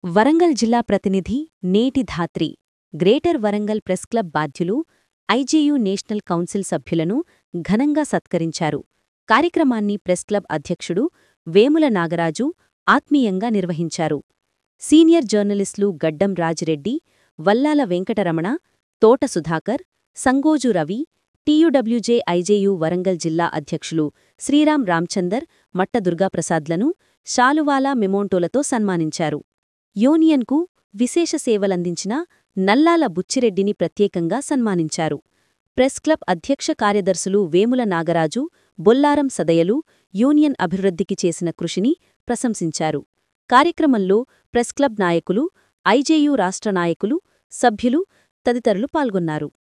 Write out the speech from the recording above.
వరంగల్ జిల్లా ప్రతినిధి Neti Dhatri greater Warangal press club బాధ్యులు ఐజేయు నేషనల్ కౌన్సిల్ సభ్యులను ఘనంగా సత్కరించారు కార్యక్రమాన్ని ప్రెస్ క్లబ్ అధ్యక్షుడు వేముల నాగరాజు ఆత్మీయంగా నిర్వహించారు సీనియర్ జర్నలిస్టులు గడ్డం రాజిరెడ్డి వల్లాల వెంకటరమణ తోట సుధాకర్ సంగోజు రవి టీయుడబ్ల్యూజే ఐజేయు వరంగల్ జిల్లా అధ్యక్షులు శ్రీరాం రాంచందర్ మట్ట దుర్గాప్రసాద్లను శాలువాల మెమోంటోలతో సన్మానించారు యూనియన్కు విశేష సేవలందించిన నల్లాల బుచ్చిరెడ్డిని ప్రత్యేకంగా సన్మానించారు ప్రెస్ క్లబ్ అధ్యక్ష కార్యదర్శులు వేముల నాగరాజు బొల్లారం సదయలు యూనియన్ అభివృద్ధికి చేసిన కృషిని ప్రశంసించారు కార్యక్రమంలో ప్రెస్ క్లబ్ నాయకులు ఐజేయు రాష్ట్ర నాయకులు సభ్యులు తదితరులు పాల్గొన్నారు